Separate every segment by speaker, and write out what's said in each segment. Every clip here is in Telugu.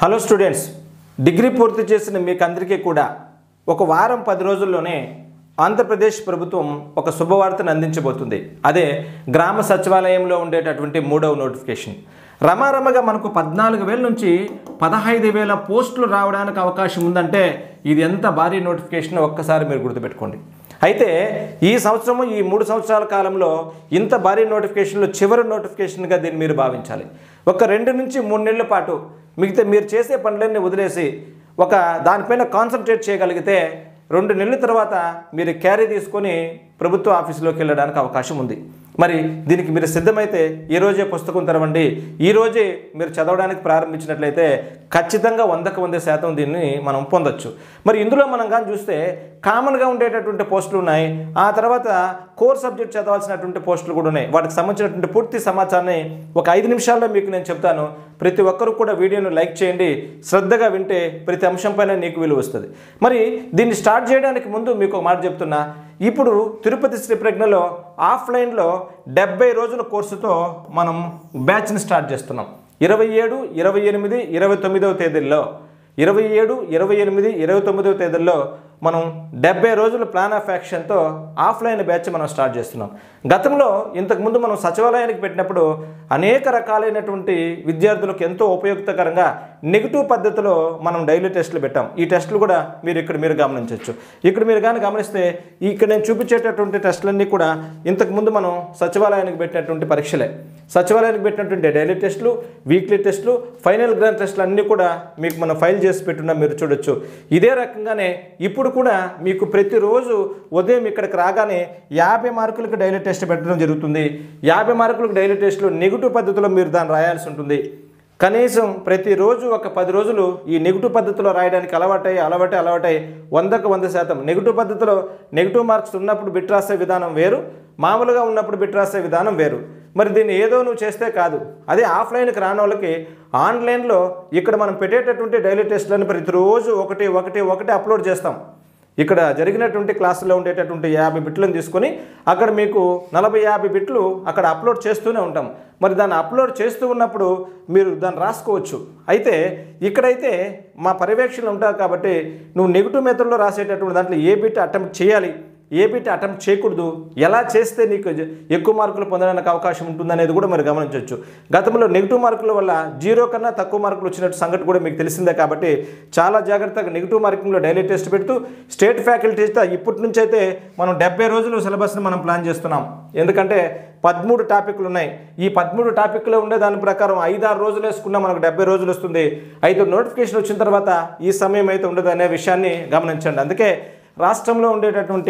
Speaker 1: హలో స్టూడెంట్స్ డిగ్రీ పూర్తి చేసిన మీకు అందరికీ కూడా ఒక వారం పది రోజుల్లోనే ఆంధ్రప్రదేశ్ ప్రభుత్వం ఒక శుభవార్తను అందించబోతుంది అదే గ్రామ సచివాలయంలో ఉండేటటువంటి మూడవ నోటిఫికేషన్ రమారమగా మనకు పద్నాలుగు వేల నుంచి పదహైదు వేల పోస్టులు రావడానికి అవకాశం ఉందంటే ఇది ఎంత భారీ నోటిఫికేషన్ ఒక్కసారి మీరు గుర్తుపెట్టుకోండి అయితే ఈ సంవత్సరము ఈ మూడు సంవత్సరాల కాలంలో ఇంత భారీ నోటిఫికేషన్లో చివరి నోటిఫికేషన్గా దీన్ని మీరు భావించాలి ఒక రెండు నుంచి మూడు నెలల పాటు మిగతా మీరు చేసే పనులన్నీ వదిలేసి ఒక దానిపైన కాన్సన్ట్రేట్ చేయగలిగితే రెండు నెలల తర్వాత మీరు క్యారీ తీసుకొని ప్రభుత్వ ఆఫీసులోకి వెళ్ళడానికి అవకాశం ఉంది మరి దీనికి మీరు సిద్ధమైతే ఈ రోజే పుస్తకం తెరవండి ఈ రోజే మీరు చదవడానికి ప్రారంభించినట్లయితే ఖచ్చితంగా వందకు వంద శాతం దీన్ని మనం పొందొచ్చు మరి ఇందులో మనం కానీ చూస్తే కామన్గా ఉండేటటువంటి పోస్టులు ఉన్నాయి ఆ తర్వాత కోర్ సబ్జెక్ట్ చదవాల్సినటువంటి పోస్టులు కూడా ఉన్నాయి వాటికి సంబంధించినటువంటి పూర్తి సమాచారాన్ని ఒక ఐదు నిమిషాల్లో మీకు నేను చెప్తాను ప్రతి ఒక్కరు కూడా వీడియోను లైక్ చేయండి శ్రద్ధగా వింటే ప్రతి అంశంపైన నీకు విలువ వస్తుంది మరి దీన్ని స్టార్ట్ చేయడానికి ముందు మీకు ఒక మాట చెప్తున్నా ఇప్పుడు తిరుపతి శ్రీ ప్రజ్ఞలో ఆఫ్లైన్లో డెబ్బై రోజుల కోర్సుతో మనం బ్యాచ్ని స్టార్ట్ చేస్తున్నాం ఇరవై ఏడు ఇరవై ఎనిమిది ఇరవై తొమ్మిదవ తేదీల్లో ఇరవై ఏడు ఇరవై ఎనిమిది ఇరవై తొమ్మిదవ తేదీల్లో మనం డెబ్బై రోజుల ప్లాన్ ఆఫ్ యాక్షన్తో ఆఫ్లైన్ బ్యాచ్ మనం స్టార్ట్ చేస్తున్నాం గతంలో ఇంతకుముందు మనం సచివాలయానికి పెట్టినప్పుడు అనేక రకాలైనటువంటి విద్యార్థులకు ఎంతో ఉపయుక్తకరంగా నెగిటివ్ పద్ధతిలో మనం డైలీ టెస్టులు పెట్టాం ఈ టెస్టులు కూడా మీరు ఇక్కడ మీరు గమనించవచ్చు ఇక్కడ మీరు కానీ గమనిస్తే ఇక్కడ నేను చూపించేటటువంటి టెస్టులన్నీ కూడా ఇంతకుముందు మనం సచివాలయానికి పెట్టినటువంటి పరీక్షలే సచివాలయానికి పెట్టినటువంటి డైలీ టెస్టులు వీక్లీ టెస్టులు ఫైనల్ గ్రాండ్ టెస్టులు అన్నీ కూడా మీకు మనం ఫైల్ చేసి పెట్టున్నా మీరు చూడొచ్చు ఇదే రకంగానే ఇప్పుడు కూడా మీకు ప్రతిరోజు ఉదయం ఇక్కడికి రాగానే యాభై మార్కులకు డైలీ టెస్ట్ పెట్టడం జరుగుతుంది యాభై మార్కులకు డైలీ టెస్టులు నెగిటివ్ పద్ధతిలో మీరు దాన్ని రాయాల్సి ఉంటుంది కనీసం ప్రతిరోజు ఒక పది రోజులు ఈ నెగిటివ్ పద్ధతిలో రాయడానికి అలవాటై అలవాటై అలవాటై వందకు వంద శాతం నెగిటివ్ పద్ధతిలో నెగిటివ్ మార్క్స్ ఉన్నప్పుడు బిట్ రాసే విధానం వేరు మామూలుగా ఉన్నప్పుడు బిట్ రాసే విధానం వేరు మరి దీన్ని ఏదో నువ్వు చేస్తే కాదు అదే ఆఫ్లైన్కి రాని వాళ్ళకి ఆన్లైన్లో ఇక్కడ మనం పెట్టేటటువంటి డైలీ టెస్ట్లను ప్రతిరోజు ఒకటి ఒకటి ఒకటి అప్లోడ్ చేస్తాం ఇక్కడ జరిగినటువంటి క్లాసులో ఉండేటటువంటి యాభై బిట్లను తీసుకొని అక్కడ మీకు నలభై యాభై బిట్లు అక్కడ అప్లోడ్ చేస్తూనే ఉంటాం మరి దాన్ని అప్లోడ్ చేస్తూ ఉన్నప్పుడు మీరు దాన్ని రాసుకోవచ్చు అయితే ఇక్కడైతే మా పర్యవేక్షణలు ఉంటారు కాబట్టి నువ్వు నెగిటివ్ మెథడ్లో రాసేటటువంటి దాంట్లో ఏ బిట్ అటెంప్ట్ చేయాలి ఏ బిట్ అటెంప్ట్ చేయకూడదు ఎలా చేస్తే నీకు జ- ఎక్కువ మార్కులు పొందడానికి అవకాశం ఉంటుందనేది కూడా మీరు గమనించవచ్చు గతంలో నెగిటివ్ మార్కుల వల్ల జీరో కన్నా తక్కువ మార్కులు వచ్చినట్టు సంగతి కూడా మీకు తెలిసిందే కాబట్టి చాలా జాగ్రత్తగా నెగిటివ్ మార్కింగ్లో డైలీ టెస్ట్ పెడుతూ స్టేట్ ఫ్యాకల్టీతో ఇప్పటి నుంచి అయితే మనం డెబ్బై రోజులు సిలబస్ని మనం ప్లాన్ చేస్తున్నాం ఎందుకంటే పదమూడు టాపిక్లు ఉన్నాయి ఈ పదమూడు టాపిక్లో ఉండే దాని ప్రకారం ఐదారు రోజులు వేసుకున్నా మనకు డెబ్బై రోజులు వస్తుంది అయితే నోటిఫికేషన్ వచ్చిన తర్వాత ఈ సమయం అయితే ఉండదు అనే విషయాన్ని గమనించండి అందుకే రాష్ట్రంలో ఉండేటటువంటి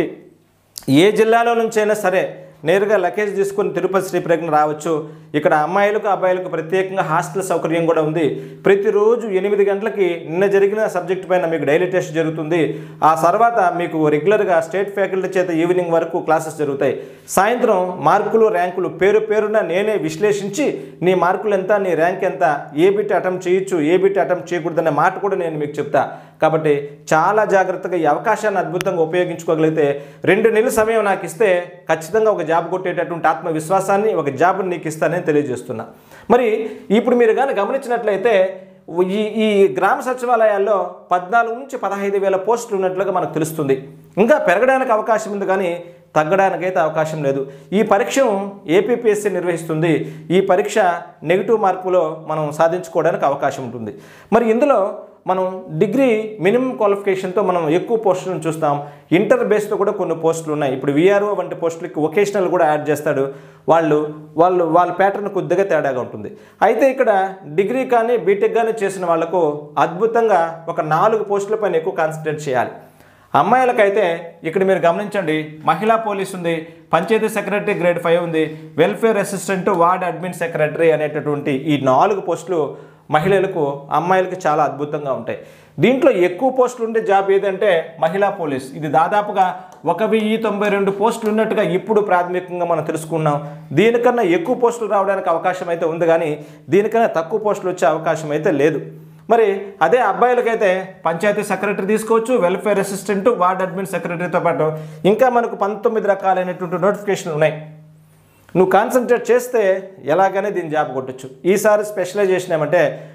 Speaker 1: ఏ జిల్లాలో నుంచైనా సరే నేరుగా లగేజ్ తీసుకొని తిరుపతి శ్రీ ప్రజ్ఞ రావచ్చు ఇక్కడ అమ్మాయిలకు అబ్బాయిలకు ప్రత్యేకంగా హాస్టల్ సౌకర్యం కూడా ఉంది ప్రతిరోజు ఎనిమిది గంటలకి నిన్న జరిగిన సబ్జెక్ట్ పైన మీకు డైలీ టెస్ట్ జరుగుతుంది ఆ తర్వాత మీకు రెగ్యులర్గా స్టేట్ ఫ్యాకల్టీ చేత ఈవినింగ్ వరకు క్లాసెస్ జరుగుతాయి సాయంత్రం మార్కులు ర్యాంకులు పేరు పేరున నేనే విశ్లేషించి నీ మార్కులు ఎంత నీ ర్యాంక్ ఎంత ఏ బిట్ అటెంప్ట్ చేయొచ్చు ఏ బిట్ అటెంప్ట్ చేయకూడదనే మాట కూడా నేను మీకు చెప్తా కాబట్టి చాలా జాగ్రత్తగా ఈ అవకాశాన్ని అద్భుతంగా ఉపయోగించుకోగలిగితే రెండు నెలల సమయం నాకు ఇస్తే ఖచ్చితంగా ఒక జాబ్ కొట్టేటటువంటి ఆత్మవిశ్వాసాన్ని ఒక జాబ్ని నీకు ఇస్తానని తెలియజేస్తున్నా మరి ఇప్పుడు మీరు కానీ గమనించినట్లయితే ఈ ఈ గ్రామ సచివాలయాల్లో పద్నాలుగు నుంచి పదహైదు వేల పోస్టులు ఉన్నట్లుగా మనకు తెలుస్తుంది ఇంకా పెరగడానికి అవకాశం ఉంది కానీ తగ్గడానికైతే అవకాశం లేదు ఈ పరీక్షను ఏపీపీఎస్సీ నిర్వహిస్తుంది ఈ పరీక్ష నెగిటివ్ మార్కులో మనం సాధించుకోవడానికి అవకాశం ఉంటుంది మరి ఇందులో మనం డిగ్రీ మినిమం క్వాలిఫికేషన్తో మనం ఎక్కువ పోస్టులను చూస్తాం ఇంటర్ బేస్తో కూడా కొన్ని పోస్టులు ఉన్నాయి ఇప్పుడు విఆర్ఓ వంటి పోస్టులకి వొకేషనల్ కూడా యాడ్ చేస్తాడు వాళ్ళు వాళ్ళు వాళ్ళ ప్యాటర్న్ కొద్దిగా తేడాగా ఉంటుంది అయితే ఇక్కడ డిగ్రీ కానీ బీటెక్ కానీ చేసిన వాళ్ళకు అద్భుతంగా ఒక నాలుగు పోస్టుల పైన ఎక్కువ కాన్సన్ట్రేట్ చేయాలి అమ్మాయిలకైతే ఇక్కడ మీరు గమనించండి మహిళా పోలీస్ ఉంది పంచాయతీ సెక్రటరీ గ్రేడ్ ఫైవ్ ఉంది welfare assistant ward admin secretary అనేటటువంటి ఈ నాలుగు పోస్టులు మహిళలకు అమ్మాయిలకి చాలా అద్భుతంగా ఉంటాయి దీంట్లో ఎక్కువ పోస్టులు ఉండే జాబ్ ఏదంటే మహిళా పోలీస్ ఇది దాదాపుగా ఒక వెయ్యి తొంభై రెండు పోస్టులు ఉన్నట్టుగా ఇప్పుడు ప్రాథమికంగా మనం తెలుసుకున్నాం దీనికన్నా ఎక్కువ పోస్టులు రావడానికి అవకాశం అయితే ఉంది కానీ దీనికన్నా తక్కువ పోస్టులు వచ్చే అవకాశం అయితే లేదు మరి అదే అబ్బాయిలకైతే పంచాయతీ సెక్రటరీ తీసుకోవచ్చు వెల్ఫేర్ అసిస్టెంట్ వార్డ్ అడ్మిన్ సెక్రటరీతో పాటు ఇంకా మనకు పంతొమ్మిది రకాలైనటువంటి నోటిఫికేషన్లు ఉన్నాయి నువ్వు కాన్సన్ట్రేట్ చేస్తే ఎలాగనే దీన్ని జాబ్ కొట్టచ్చు ఈసారి స్పెషలైజేషన్ ఏమంటే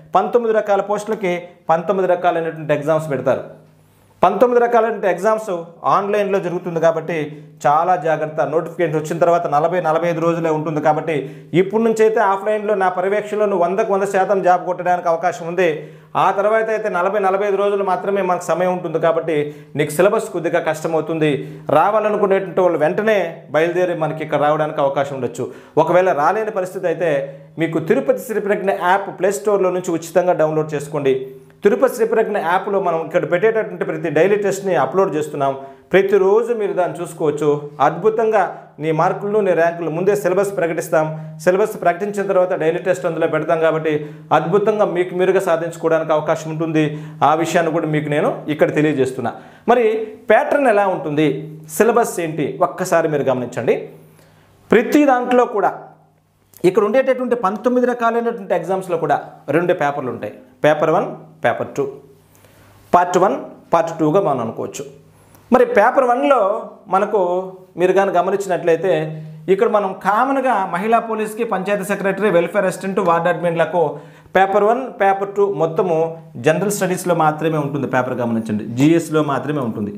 Speaker 1: పంతొమ్మిది రకాల పోస్టులకి పంతొమ్మిది రకాలైనటువంటి ఎగ్జామ్స్ పెడతారు పంతొమ్మిది రకాలైన ఎగ్జామ్స్ ఆన్లైన్లో జరుగుతుంది కాబట్టి చాలా జాగ్రత్త నోటిఫికేషన్ వచ్చిన తర్వాత నలభై నలభై ఐదు రోజులే ఉంటుంది కాబట్టి ఇప్పటి నుంచి అయితే ఆఫ్లైన్లో నా పర్యవేక్షణలో నువ్వు వందకు వంద శాతం జాబ్ కొట్టడానికి అవకాశం ఉంది ఆ తర్వాత అయితే నలభై నలభై ఐదు రోజులు మాత్రమే మనకు సమయం ఉంటుంది కాబట్టి నీకు సిలబస్ కొద్దిగా కష్టమవుతుంది రావాలనుకునేటువంటి వాళ్ళు వెంటనే బయలుదేరి మనకి ఇక్కడ రావడానికి అవకాశం ఉండొచ్చు ఒకవేళ రాలేని పరిస్థితి అయితే మీకు తిరుపతి శ్రీప్రజ్ఞ యాప్ ప్లే స్టోర్లో నుంచి ఉచితంగా డౌన్లోడ్ చేసుకోండి తిరుపతి శ్రీప్రజ్ఞ యాప్లో మనం ఇక్కడ పెట్టేటటువంటి ప్రతి డైలీ టెస్ట్ని అప్లోడ్ చేస్తున్నాం ప్రతిరోజు మీరు దాన్ని చూసుకోవచ్చు అద్భుతంగా నీ మార్కులను నీ ర్యాంకులు ముందే సిలబస్ ప్రకటిస్తాం సిలబస్ ప్రకటించిన తర్వాత డైలీ టెస్ట్ అందులో పెడతాం కాబట్టి అద్భుతంగా మీకు మీరుగా సాధించుకోవడానికి అవకాశం ఉంటుంది ఆ విషయాన్ని కూడా మీకు నేను ఇక్కడ తెలియజేస్తున్నా మరి ప్యాటర్న్ ఎలా ఉంటుంది సిలబస్ ఏంటి ఒక్కసారి మీరు గమనించండి ప్రతి దాంట్లో కూడా ఇక్కడ ఉండేటటువంటి పంతొమ్మిది రకాలైనటువంటి ఎగ్జామ్స్లో కూడా రెండు పేపర్లు ఉంటాయి paper one paper two part one part టూగా మనం అనుకోవచ్చు మరి పేపర్ వన్లో మనకు మీరు కానీ గమనించినట్లయితే ఇక్కడ మనం కామన్గా మహిళా పోలీస్కి panchayat secretary welfare assistant ward అడ్మిన్లకు పేపర్ వన్ పేపర్ టూ మొత్తము జనరల్ స్టడీస్లో మాత్రమే ఉంటుంది పేపర్ గమనించండి జిఎస్లో మాత్రమే ఉంటుంది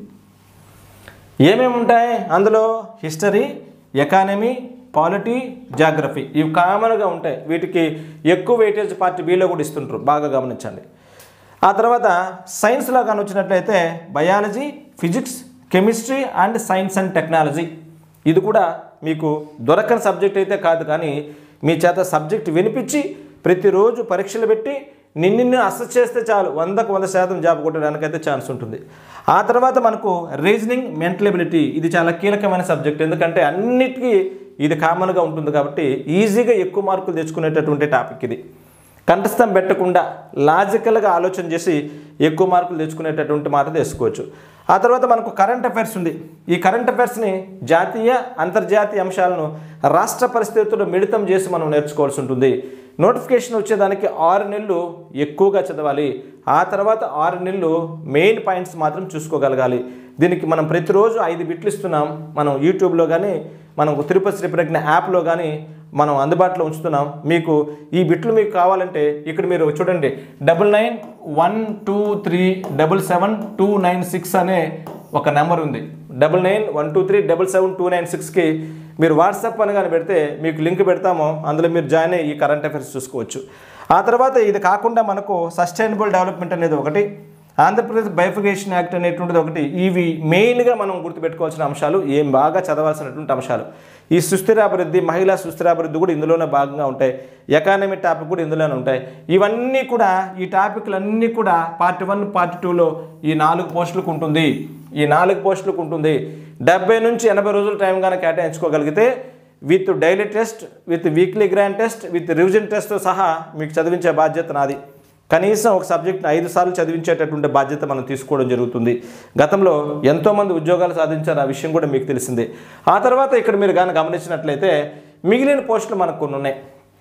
Speaker 1: ఏమేమి ఉంటాయి అందులో హిస్టరీ ఎకానమీ పాలిటీ జాగ్రఫీ ఇవి కామన్గా ఉంటాయి వీటికి ఎక్కువ వెయిటేజ్ పార్టీ బీలో కూడా ఇస్తుంటారు బాగా గమనించండి ఆ తర్వాత సైన్స్లో కానీ వచ్చినట్లయితే biology physics chemistry and science and technology ఇది కూడా మీకు దొరకని సబ్జెక్ట్ అయితే కాదు కానీ మీ చేత సబ్జెక్ట్ వినిపించి ప్రతిరోజు పరీక్షలు పెట్టి నిన్ను అసెస్ చేస్తే చాలు వందకు వంద శాతం జాబ్ కొట్టడానికి అయితే ఛాన్స్ ఉంటుంది ఆ తర్వాత మనకు రీజనింగ్ మెంటల్ ఎబిలిటీ ఇది చాలా కీలకమైన సబ్జెక్ట్ ఎందుకంటే అన్నిటికీ ఇది కామన్గా ఉంటుంది కాబట్టి ఈజీగా ఎక్కువ మార్కులు తెచ్చుకునేటటువంటి టాపిక్ ఇది కంఠస్థం పెట్టకుండా లాజికల్గా ఆలోచన చేసి ఎక్కువ మార్కులు తెచ్చుకునేటటువంటి మాట తెచ్చుకోవచ్చు ఆ తర్వాత మనకు కరెంట్ అఫైర్స్ ఉంది ఈ కరెంట్ అఫైర్స్ని జాతీయ అంతర్జాతీయ అంశాలను రాష్ట్ర పరిస్థితుల్లో మిళితం చేసి మనం నేర్చుకోవాల్సి ఉంటుంది నోటిఫికేషన్ వచ్చేదానికి ఆరు నెలలు ఎక్కువగా చదవాలి ఆ తర్వాత ఆరు నెలలు మెయిన్ పాయింట్స్ మాత్రం చూసుకోగలగాలి దీనికి మనం ప్రతిరోజు ఐదు బిట్లు ఇస్తున్నాం మనం యూట్యూబ్లో కానీ మనం తిరుపతి శ్రీప్రజ్ఞ యాప్లో కానీ మనం అందుబాటులో ఉంచుతున్నాం మీకు ఈ బిట్లు మీకు కావాలంటే ఇక్కడ మీరు చూడండి double nine one two three double seven two nine six అనే ఒక నెంబర్ ఉంది double nine one two three double seven two nine సిక్స్కి మీరు వాట్సాప్ అని కానీ పెడితే మీకు లింక్ పెడతాము అందులో మీరు జాయిన్ అయ్యి ఈ కరెంట్ అఫైర్స్ చూసుకోవచ్చు ఆ తర్వాత ఇది కాకుండా మనకు సస్టైనబుల్ డెవలప్మెంట్ అనేది ఒకటి ఆంధ్రప్రదేశ్ బైఫికేషన్ యాక్ట్ అనేటువంటిది ఒకటి ఇవి మెయిన్గా మనం గుర్తుపెట్టుకోవాల్సిన అంశాలు ఏం బాగా చదవాల్సినటువంటి అంశాలు ఈ సుస్థిరాభివృద్ధి మహిళా సుస్థిరాభివృద్ధి కూడా ఇందులోనే భాగంగా ఉంటాయి ఎకానమీ టాపిక్ కూడా ఇందులోనే ఉంటాయి ఇవన్నీ కూడా ఈ టాపిక్లన్నీ కూడా పార్ట్ వన్ పార్ట్ టూలో ఈ నాలుగు పోస్టులకు ఉంటుంది ఈ నాలుగు పోస్టులకు ఉంటుంది డెబ్బై నుంచి ఎనభై రోజుల టైం కానీ కేటాయించుకోగలిగితే with daily test with weekly grand test with revision టెస్ట్తో సహా మీకు చదివించే బాధ్యత నాది కనీసం ఒక సబ్జెక్ట్ని ఐదు సార్లు చదివించేటటువంటి బాధ్యత మనం తీసుకోవడం జరుగుతుంది గతంలో ఎంతోమంది ఉద్యోగాలు సాధించారు ఆ విషయం కూడా మీకు తెలిసిందే ఆ తర్వాత ఇక్కడ మీరు కానీ గమనించినట్లయితే మిగిలిన పోస్టులు మనకు కొన్ని ఉన్నాయి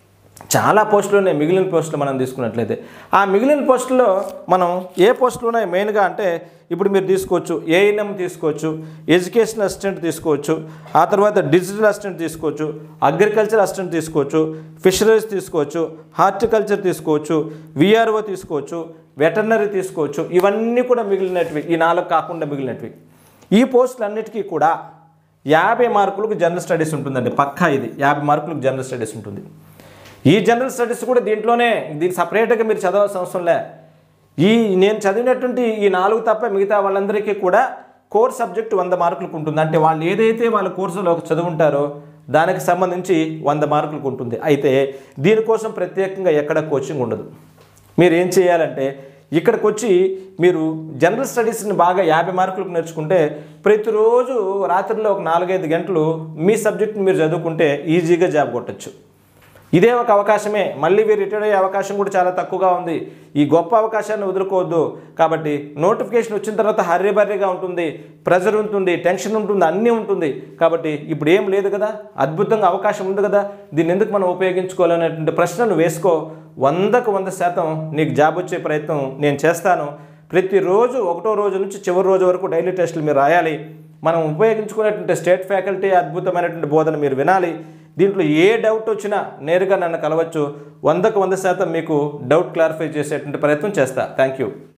Speaker 1: చాలా పోస్టులు ఉన్నాయి మిగిలిన పోస్టులు మనం తీసుకున్నట్లయితే ఆ మిగిలిన పోస్టుల్లో మనం ఏ పోస్టులు ఉన్నాయి మెయిన్గా అంటే ఇప్పుడు మీరు తీసుకోవచ్చు ఏఎన్ఎం తీసుకోవచ్చు ఎడ్యుకేషన్ అసిస్టెంట్ తీసుకోవచ్చు ఆ తర్వాత డిజిటల్ అసిస్టెంట్ తీసుకోవచ్చు అగ్రికల్చర్ అసిస్టెంట్ తీసుకోవచ్చు ఫిషరీస్ తీసుకోవచ్చు హార్టికల్చర్ తీసుకోవచ్చు విఆర్ఓ తీసుకోవచ్చు వెటర్నరీ తీసుకోవచ్చు ఇవన్నీ కూడా మిగిలినటివి ఈ నాలుగు కాకుండా మిగిలినటివి ఈ పోస్టులన్నిటికీ కూడా యాభై మార్కులకు జనరల్ స్టడీస్ ఉంటుందండి పక్కా ఇది యాభై మార్కులకు జనరల్ స్టడీస్ ఉంటుంది ఈ జనరల్ స్టడీస్ కూడా దీంట్లోనే దీని సపరేట్గా మీరు చదవాల్సిన అవసరం లే ఈ నేను చదివినటువంటి ఈ నాలుగు తప్ప మిగతా వాళ్ళందరికీ కూడా కోర్ సబ్జెక్ట్ వంద మార్కులకు ఉంటుంది అంటే వాళ్ళు ఏదైతే వాళ్ళ కోర్సులో చదువుంటారో దానికి సంబంధించి వంద మార్కులకు ఉంటుంది అయితే దీనికోసం ప్రత్యేకంగా ఎక్కడ కోచింగ్ ఉండదు మీరు ఏం చేయాలంటే ఇక్కడికి వచ్చి మీరు జనరల్ స్టడీస్ని బాగా యాభై మార్కులకు నేర్చుకుంటే ప్రతిరోజు రాత్రిలో ఒక నాలుగైదు గంటలు మీ సబ్జెక్ట్ని మీరు చదువుకుంటే ఈజీగా జాబ్ కొట్టచ్చు ఇదే ఒక అవకాశమే మళ్ళీ మీరు రిటైర్ అయ్యే అవకాశం కూడా చాలా తక్కువగా ఉంది ఈ గొప్ప అవకాశాన్ని వదులుకోవద్దు కాబట్టి నోటిఫికేషన్ వచ్చిన తర్వాత హర్రీ బర్రీగా ఉంటుంది ప్రెజర్ ఉంటుంది టెన్షన్ ఉంటుంది అన్నీ ఉంటుంది కాబట్టి ఇప్పుడు ఏం లేదు కదా అద్భుతంగా అవకాశం ఉంది కదా దీన్ని ఎందుకు మనం ఉపయోగించుకోవాలనేటువంటి ప్రశ్నను వేసుకో వందకు వంద శాతం నీకు జాబ్ వచ్చే ప్రయత్నం నేను చేస్తాను ప్రతిరోజు ఒకటో రోజు నుంచి చివరి రోజు వరకు డైలీ టెస్టులు మీరు రాయాలి మనం ఉపయోగించుకునేటువంటి స్టేట్ ఫ్యాకల్టీ అద్భుతమైనటువంటి బోధన మీరు వినాలి దీంట్లో ఏ డౌట్ వచ్చినా నేరుగా నన్ను కలవచ్చు వందకు వంద శాతం మీకు డౌట్ క్లారిఫై చేసేటువంటి ప్రయత్నం చేస్తా థ్యాంక్ యూ